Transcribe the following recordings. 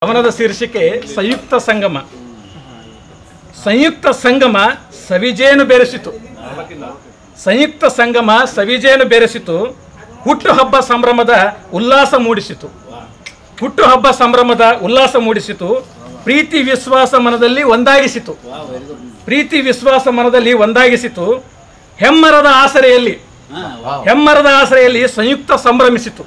ಅವನದ ಶೀರ್ಷಿಕೆ ಸಂಯುಕ್ತ ಸಂಗಮ ಸಂಯುಕ್ತ ಸಂಗಮ ಸವಿಜೇನು ಬೆರೆಸಿತು ಸಂಯುಕ್ತ ಸಂಗಮ ಸವಿಜೇನು ಬೆರೆಸಿತು ಹುಟ್ಟುಹಬ್ಬ ಸಂಭ್ರಮದ ಉಲ್ಲಾಸ ಮೂಡಿಸಿತು ಹುಟ್ಟುಹಬ್ಬ ಸಂಭ್ರಮದ ಉಲ್ಲಾಸ ಮೂಡಿಸಿತು ಪ್ರೀತಿ ವಿಶ್ವಾಸ ಮನದಲ್ಲಿ ಒಂದಾಗಿಸಿತು ಪ್ರೀತಿ ವಿಶ್ವಾಸ ಮನದಲ್ಲಿ ಒಂದಾಗಿಸಿತು ಹೆಮ್ಮರದ ಆಸರೆಯಲ್ಲಿ ಹೆಮ್ಮರದ ಆಸರೆಯಲ್ಲಿ ಸಂಯುಕ್ತ ಸಂಭ್ರಮಿಸಿತು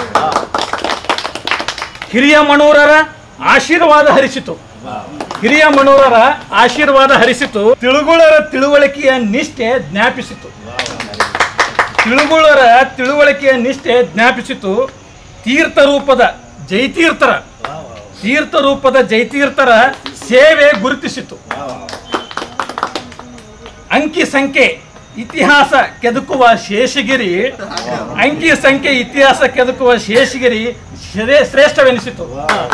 ಹಿರಿಯ ಮಣೂರರ ಆಶೀರ್ವಾದ ಹರಿಸಿತು ಹಿರಿಯ ಮಣೂರರ ಆಶೀರ್ವಾದ ಹರಿಸಿತು ತಿಳುಗುಳರ ತಿಳುವಳಿಕೆಯ ನಿಷ್ಠೆ ಜ್ಞಾಪಿಸಿತು ತಿಳುಗುಳರ ತಿಳುವಳಿಕೆಯ ನಿಷ್ಠೆ ಜ್ಞಾಪಿಸಿತು ತೀರ್ಥ ರೂಪದ ಜೈತೀರ್ಥರ ತೀರ್ಥ ರೂಪದ ಜೈತೀರ್ಥರ ಸೇವೆ ಗುರುತಿಸಿತು ಅಂಕಿ ಸಂಖ್ಯೆ ಇತಿಹಾಸ ಕೆದಕುವ ಶೇಷಗಿರಿ ಅಂಕಿ ಸಂಖ್ಯೆ ಇತಿಹಾಸ ಕೆದಕುವ ಶೇಷಗಿರಿ ಶ್ರೇ- ಶ್ರೇಷ್ಠವೆನಿಸಿತು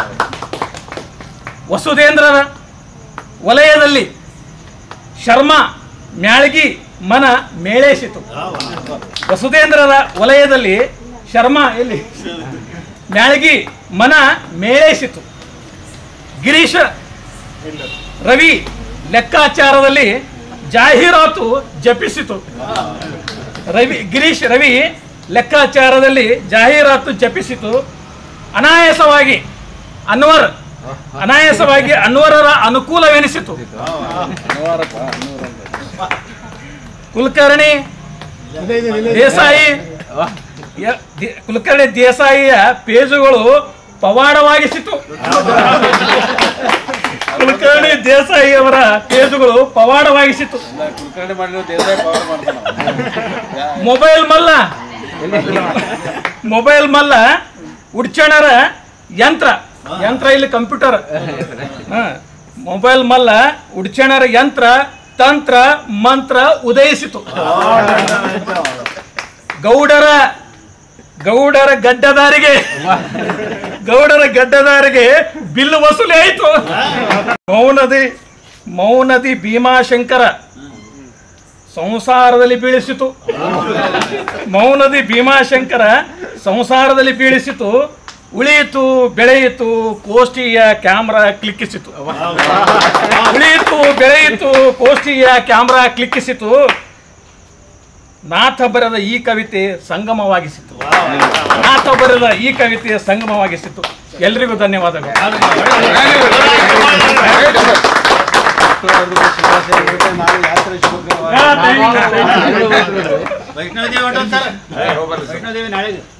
ವಸುಧೇಂದ್ರರ ವಲಯದಲ್ಲಿ ಶರ್ಮಾ ಮ್ಯಾಳ್ಗಿ ಮನ ಮೇಳೇಸಿತು ವಸುಧೇಂದ್ರರ ವಲಯದಲ್ಲಿ ಶರ್ಮಾ ಎಲ್ಲಿ ಮ್ಯಾಳ್ಗಿ ಮನ ಮೇಳೇಸಿತು ಗಿರೀಶ ರವಿ ಲೆಕ್ಕಾಚಾರದಲ್ಲಿ ಜಾಹೀರಾತು ಜಪಿಸಿತು ರವಿ ಗಿರೀಶ್ ರವಿ ಲೆಕ್ಕಾಚಾರದಲ್ಲಿ ಜಾಹೀರಾತು ಜಪಿಸಿತು ಅನಾಯಾಸವಾಗಿ ಅನ್ವರ್ ಅನಾಯಾಸವಾಗಿ ಅನ್ವರರ ಅನುಕೂಲವೆನಿಸಿತು ಕುಲಕರ್ಣಿ ದೇಸಾಯಿ ಯ- ದಿ- ಕುಲಕರ್ಣಿ ದೇಸಾಯಿಯ ಪೇಜುಗಳು ಪವಾಡವಾಗಿಸಿತು ಕುಲಕರ್ಣಿ ದೇಸಾಯಿ ಅವರ ಪೇಜುಗಳು ಪವಾಡವಾಗಿಸಿತು ಕುಲಕರ್ಣಿ ಮಾಡಿರೋ ದೇಸಾಯಿ ಪವರ್ ಮಾಡ್ತಾನ ಮೊಬೈಲ್ ಮಲ್ಲ ಮೊಬೈಲ್ ಮಲ್ಲ ಉಡ್ಚಣರ ಯಂತ್ರ ಯಂತ್ರ ಇಲ್ಲಿ ಕಂಪ್ಯೂಟರ್ ಹ. ಮೊಬೈಲ್ ಮಲ್ಲ ಉಡ್ಚಣರ ಯಂತ್ರ ತಂತ್ರ ಮಂತ್ರ ಉದಯಿಸಿತು ಗೌಡರ ಗೌಡರ ಗಡ್ಡದಾರಿಗೆ ಗೌಡರ ಗಡ್ಡದಾರಿಗೆ ಬಿಲ್ಲು ವಸೂಲಿ ಆಯಿತು ಮೌನದಿ ಮೌನದಿ ಭೀಮಾಶಂಕರ ಸಂಸಾರದಲ್ಲಿ ಬೀಳಿಸಿತು ಮೌನದಿ ಭೀಮಾಶಂಕರ ಸಂಸಾರದಲ್ಲಿ ಬೀಳಿಸಿತು ಉಳಿಯಿತು ಬೆಳೆಯಿತು ಕೋಷ್ಠಿಯ ಕ್ಯಾಮ್ರಾ ಕ್ಲಿಕ್ಕಿಸಿತು ಉಳಿಯಿತು ಬೆಳೆಯಿತು ಕೋಷ್ಠಿಯ ಕ್ಯಾಮ್ರಾ ಕ್ಲಿಕ್ಕಿಸಿತು ನಾಥ ಬರೆದ ಈ ಕವಿತೆ ಸಂಗಮವಾಗಿಸಿತು ನಾಥ ಬರೆದ ಈ ಕವಿತೆ ಸಂಗಮವಾಗಿಸಿತು ಎಲ್ರಿಗೂ ಧನ್ಯವಾದಗಳು ನಾವು ಯಾತ್ರೆ ಶುಭ ಆ, thank you, thank you. Vaishno Devi ಹೊಂಟೋಗ್ತಾರೆ Vaishno Devi ನಾಳೆಗೆ